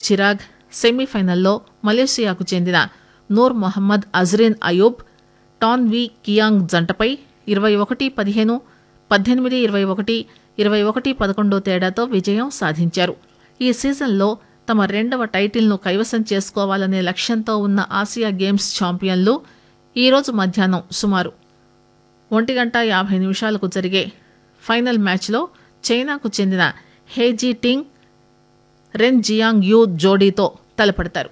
చిరాగ్ సెమీఫైనల్లో మలేషియాకు చెందిన Nur Mohammad Azriyn Ayub Tan Wee Kiong జంటపై ఇరవై ఒకటి పదిహేను పద్దెనిమిది ఇరవై ఒకటి ఇరవై ఒకటి పదకొండు తేడాతో విజయం సాధించారు ఈ సీజన్లో తమ రెండవ టైటిల్ను కైవసం చేసుకోవాలనే లక్ష్యంతో ఉన్న ఆసియా గేమ్స్ ఛాంపియన్లు ఈరోజు మధ్యాహ్నం సుమారు ఒంటి గంట యాభై నిమిషాలకు జరిగే ఫైనల్ మ్యాచ్లో చైనాకు చెందిన హేజీ టింగ్ రెన్ జియాంగ్ యూ జోడీతో తలపడతారు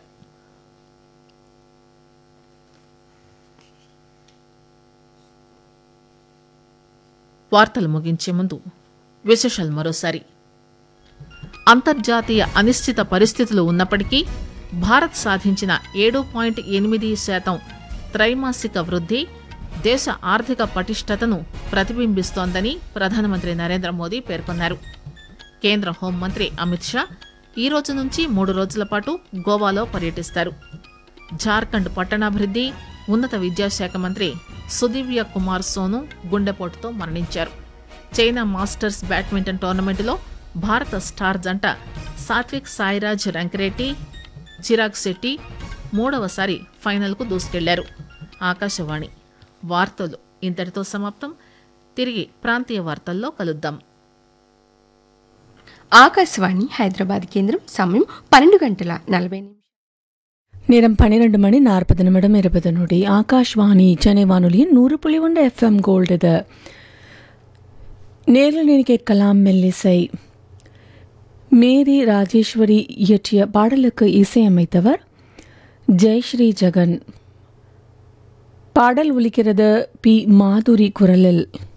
వార్తలు ముగించే ముందు విశేషాలు మరోసారి అంతర్జాతీయ అనిశ్చిత పరిస్థితులు ఉన్నప్పటికీ భారత్ సాధించిన ఏడు పాయింట్ ఎనిమిది శాతం త్రైమాసిక వృద్ధి దేశ ఆర్థిక పటిష్టతను ప్రతిబింబిస్తోందని ప్రధానమంత్రి నరేంద్ర మోదీ పేర్కొన్నారు కేంద్ర హోంమంత్రి అమిత్ షా ఈ రోజు నుంచి మూడు రోజుల పాటు గోవాలో పర్యటిస్తారు జార్ఖండ్ పట్టణాభివృద్ధి ఉన్నత విద్యాశాఖ మంత్రి సుదివ్య కుమార్ సోను గుండెపోటుతో మరణించారు చైనా మాస్టర్స్ బ్యాడ్మింటన్ టోర్నమెంటులో భారత స్టార్ జంట సాత్విక్ సాయిరాజ్ రంకిరెడ్డి చిరాగ్ శెట్టి మూడవసారి ఫైనల్కు దూసుకెళ్లారు ఆకాశవాణి వార్తలు ఇంతటితో సమాప్తం తిరిగి ప్రాంతీయ వార్తల్లో కలుద్దాం ఆకాశవాణి హైదరాబాద్ కేంద్రం సమయం పన్నెండు గంటల నలభై నిమిషాలు நேரம் பன்னிரண்டு மணி நாற்பது நிமிடம் இருபது நொடி ஆகாஷ்வாணி சென்னை வானொலியின் நூறு புள்ளி ஒன்று எஃப்எம் கோல்டு இது நேரில் நீ கேட்கலாம் மெல்லிசை மேரி ராஜேஸ்வரி இயற்றிய பாடலுக்கு இசையமைத்தவர் ஜெயஸ்ரீ ஜெகன் பாடல் ஒலிக்கிறது பி மாதுரி குரலில்